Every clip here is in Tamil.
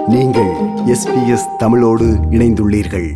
நீங்கள் எஸ்பிஎஸ் தமிழோடு இணைந்துள்ளீர்கள்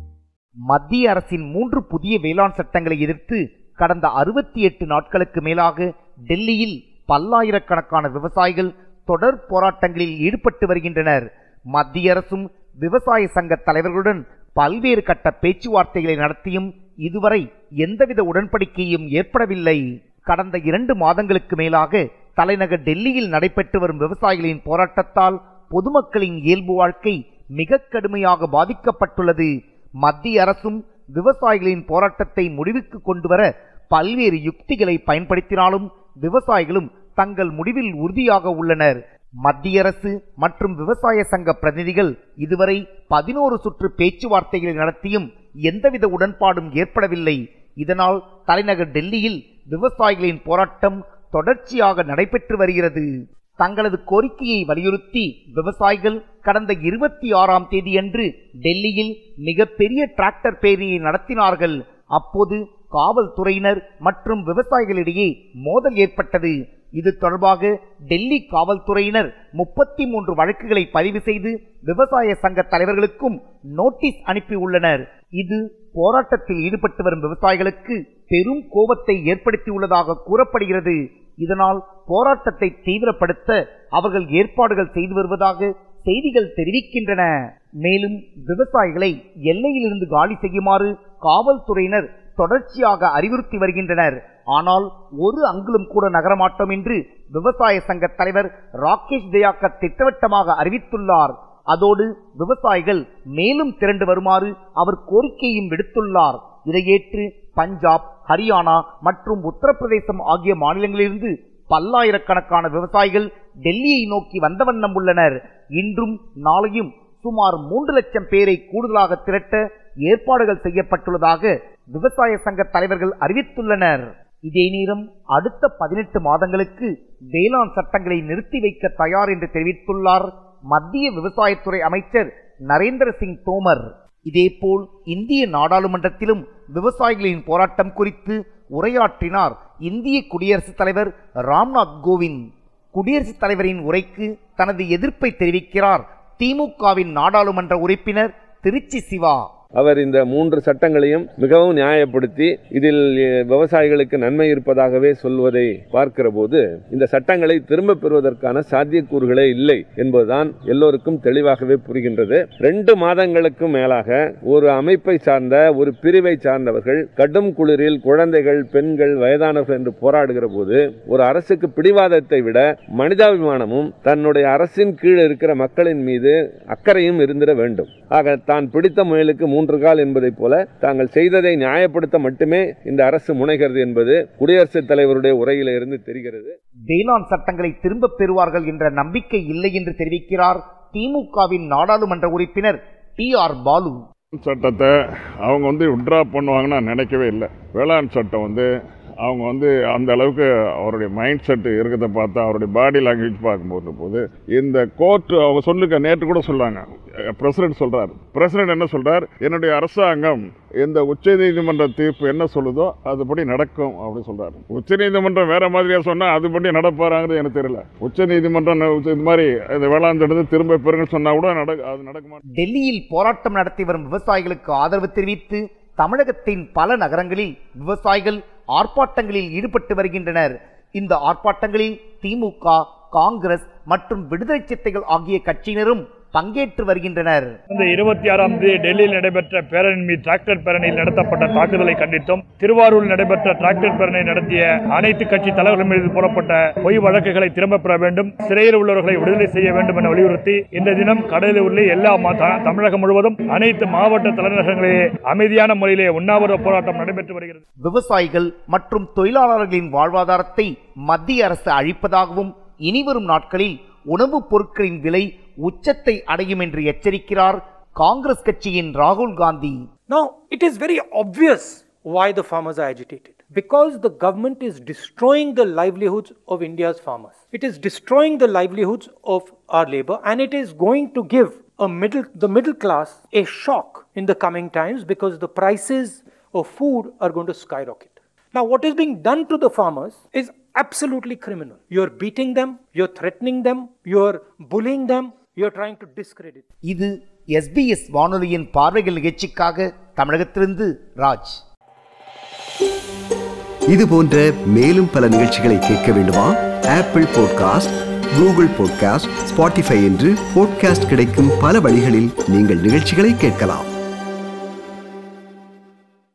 மத்திய அரசின் மூன்று புதிய வேளாண் சட்டங்களை எதிர்த்து கடந்த அறுபத்தி எட்டு நாட்களுக்கு மேலாக டெல்லியில் பல்லாயிரக்கணக்கான விவசாயிகள் தொடர் போராட்டங்களில் ஈடுபட்டு வருகின்றனர் மத்திய அரசும் விவசாய சங்க தலைவர்களுடன் பல்வேறு கட்ட பேச்சுவார்த்தைகளை நடத்தியும் இதுவரை எந்தவித உடன்படிக்கையும் ஏற்படவில்லை கடந்த இரண்டு மாதங்களுக்கு மேலாக தலைநகர் டெல்லியில் நடைபெற்று வரும் விவசாயிகளின் போராட்டத்தால் பொதுமக்களின் இயல்பு வாழ்க்கை மிக கடுமையாக பாதிக்கப்பட்டுள்ளது மத்திய அரசும் விவசாயிகளின் போராட்டத்தை முடிவுக்கு கொண்டுவர பல்வேறு யுக்திகளை பயன்படுத்தினாலும் விவசாயிகளும் தங்கள் முடிவில் உறுதியாக உள்ளனர் மத்திய அரசு மற்றும் விவசாய சங்க பிரதிநிதிகள் இதுவரை பதினோரு சுற்று பேச்சுவார்த்தைகளை நடத்தியும் எந்தவித உடன்பாடும் ஏற்படவில்லை இதனால் தலைநகர் டெல்லியில் விவசாயிகளின் போராட்டம் தொடர்ச்சியாக நடைபெற்று வருகிறது தங்களது கோரிக்கையை வலியுறுத்தி விவசாயிகள் கடந்த இருபத்தி ஆறாம் தேதியன்று டெல்லியில் மிகப்பெரிய டிராக்டர் பேரணியை நடத்தினார்கள் அப்போது காவல்துறையினர் மற்றும் விவசாயிகளிடையே மோதல் ஏற்பட்டது இது தொடர்பாக டெல்லி காவல்துறையினர் முப்பத்தி மூன்று வழக்குகளை பதிவு செய்து விவசாய சங்க தலைவர்களுக்கும் நோட்டீஸ் அனுப்பியுள்ளனர் இது போராட்டத்தில் ஈடுபட்டு வரும் விவசாயிகளுக்கு பெரும் கோபத்தை ஏற்படுத்தியுள்ளதாக கூறப்படுகிறது இதனால் போராட்டத்தை தீவிரப்படுத்த அவர்கள் ஏற்பாடுகள் செய்து வருவதாக செய்திகள் தெரிவிக்கின்றன மேலும் விவசாயிகளை எல்லையிலிருந்து காலி செய்யுமாறு காவல்துறையினர் தொடர்ச்சியாக அறிவுறுத்தி வருகின்றனர் ஆனால் ஒரு அங்குலம் கூட நகரமாட்டோம் என்று விவசாய சங்க தலைவர் ராகேஷ் தயாக்கர் திட்டவட்டமாக அறிவித்துள்ளார் அதோடு விவசாயிகள் மேலும் திரண்டு வருமாறு அவர் கோரிக்கையும் விடுத்துள்ளார் இதை ஏற்று பஞ்சாப் ஹரியானா மற்றும் உத்தரப்பிரதேசம் ஆகிய மாநிலங்களிலிருந்து பல்லாயிரக்கணக்கான விவசாயிகள் டெல்லியை நோக்கி வந்த வண்ணம் உள்ளனர் இன்றும் நாளையும் சுமார் மூன்று லட்சம் பேரை கூடுதலாக திரட்ட ஏற்பாடுகள் செய்யப்பட்டுள்ளதாக விவசாய சங்க தலைவர்கள் அறிவித்துள்ளனர் இதே நேரம் அடுத்த பதினெட்டு மாதங்களுக்கு வேளாண் சட்டங்களை நிறுத்தி வைக்க தயார் என்று தெரிவித்துள்ளார் மத்திய விவசாயத்துறை அமைச்சர் நரேந்திர சிங் தோமர் இதேபோல் இந்திய நாடாளுமன்றத்திலும் விவசாயிகளின் போராட்டம் குறித்து உரையாற்றினார் இந்திய குடியரசுத் தலைவர் ராம்நாத் கோவிந்த் குடியரசுத் தலைவரின் உரைக்கு தனது எதிர்ப்பை தெரிவிக்கிறார் திமுகவின் நாடாளுமன்ற உறுப்பினர் திருச்சி சிவா அவர் இந்த மூன்று சட்டங்களையும் மிகவும் நியாயப்படுத்தி இதில் அஹ், விவசாயிகளுக்கு நன்மை இருப்பதாகவே சொல்வதை பார்க்கிற போது இந்த சட்டங்களை திரும்பப் பெறுவதற்கான சாத்தியக்கூறுகளே இல்லை என்பதுதான் எல்லோருக்கும் தெளிவாகவே புரிகின்றது ரெண்டு மாதங்களுக்கு மேலாக ஒரு அமைப்பை சார்ந்த ஒரு பிரிவை சார்ந்தவர்கள் கடும் குளிரில் குழந்தைகள் பெண்கள் வயதானவர்கள் என்று போராடுகிற போது ஒரு அரசுக்கு பிடிவாதத்தை விட மனிதாபிமானமும் தன்னுடைய அரசின் கீழ் இருக்கிற மக்களின் மீது அக்கறையும் இருந்திட வேண்டும் ஆக தான் பிடித்த முயலுக்கு மூன்று கால் என்பதைப் போல தாங்கள் செய்ததை நியாயப்படுத்த மட்டுமே இந்த அரசு முனைகிறது என்பது குடியரசுத் தலைவருடைய உரையில இருந்து தெரிகிறது வேளாண் சட்டங்களை திரும்பப் பெறுவார்கள் என்ற நம்பிக்கை இல்லை என்று தெரிவிக்கிறார் திமுகவின் நாடாளுமன்ற உறுப்பினர் டி ஆர் பாலு சட்டத்தை அவங்க வந்து விட்ரா பண்ணுவாங்கன்னு நான் நினைக்கவே இல்லை வேளாண் சட்டம் வந்து அவங்க வந்து அந்த அளவுக்கு அவருடைய மைண்ட் செட் இருக்கிறத பார்த்தா அவருடைய பாடி லாங்குவேஜ் பார்க்கும்போது போது இந்த கோர்ட் அவங்க சொல்லுங்க நேற்று கூட சொல்லாங்க பிரசிடென்ட் சொல்றாரு பிரசிடென்ட் என்ன சொல்றார் என்னுடைய அரசாங்கம் இந்த உச்சநீதிமன்ற தீர்ப்பு என்ன சொல்லுதோ அதுபடி நடக்கும் அப்படின்னு சொல்றாரு உச்சநீதிமன்றம் வேற மாதிரியா சொன்னா அதுபடி நடப்பாராங்கிறது எனக்கு தெரியல உச்சநீதிமன்றம் இது மாதிரி இந்த வேளாண் சட்டத்தை திரும்ப பெறுங்கன்னு சொன்னா கூட நடக்க அது நடக்குமா டெல்லியில் போராட்டம் நடத்தி வரும் விவசாயிகளுக்கு ஆதரவு தெரிவித்து தமிழகத்தின் பல நகரங்களில் விவசாயிகள் ஆர்ப்பாட்டங்களில் ஈடுபட்டு வருகின்றனர் இந்த ஆர்ப்பாட்டங்களில் திமுக காங்கிரஸ் மற்றும் விடுதலை சித்தைகள் ஆகிய கட்சியினரும் பங்கேற்று வருகின்றனர் இந்த இருபத்தி ஆறாம் தேதி டெல்லியில் நடைபெற்ற பேரணி மீது டிராக்டர் பேரணியில் நடத்தப்பட்ட தாக்குதலை கண்டித்தும் திருவாரூரில் நடைபெற்ற டிராக்டர் பேரணி நடத்திய அனைத்து கட்சி தலைவர்கள் மீது போடப்பட்ட பொய் வழக்குகளை திரும்பப் பெற வேண்டும் சிறையில் உள்ளவர்களை விடுதலை செய்ய வேண்டும் என வலியுறுத்தி இந்த தினம் கடலில் உள்ள எல்லா மா- த- தமிழகம் முழுவதும் அனைத்து மாவட்ட தலைநகரங்களிலே அமைதியான முறையிலே உண்ணாவிரத போராட்டம் நடைபெற்று வருகிறது விவசாயிகள் மற்றும் தொழிலாளர்களின் வாழ்வாதாரத்தை மத்திய அரசு அழிப்பதாகவும் இனிவரும் நாட்களில் உணவுப் பொருட்களின் விலை உச்சத்தை அடையும் என்று எச்சரிக்கிறார் காங்கிரஸ் கட்சியின் ராகுல் Gandhi Now, it is very obvious why the farmers are agitated. Because the government is destroying the livelihoods of India's farmers. It is destroying the livelihoods of our labor and it is going to give a middle, the middle class a shock in the coming times because the prices of food are going to skyrocket. Now, what is being done to the farmers is absolutely criminal. You're beating them, you're threatening them, you're bullying them, You're trying to discredit. இது எஸ்பிஎஸ் வானொலியின் பார்வைகள் நிகழ்ச்சிக்காக தமிழகத்திலிருந்து ராஜ் இது போன்ற மேலும் பல நிகழ்ச்சிகளை கேட்க வேண்டுமா Apple podcast Google podcast Spotify என்று பாட்காஸ்ட் கிடைக்கும் பல வழிகளில் நீங்கள் நிகழ்ச்சிகளை கேட்கலாம்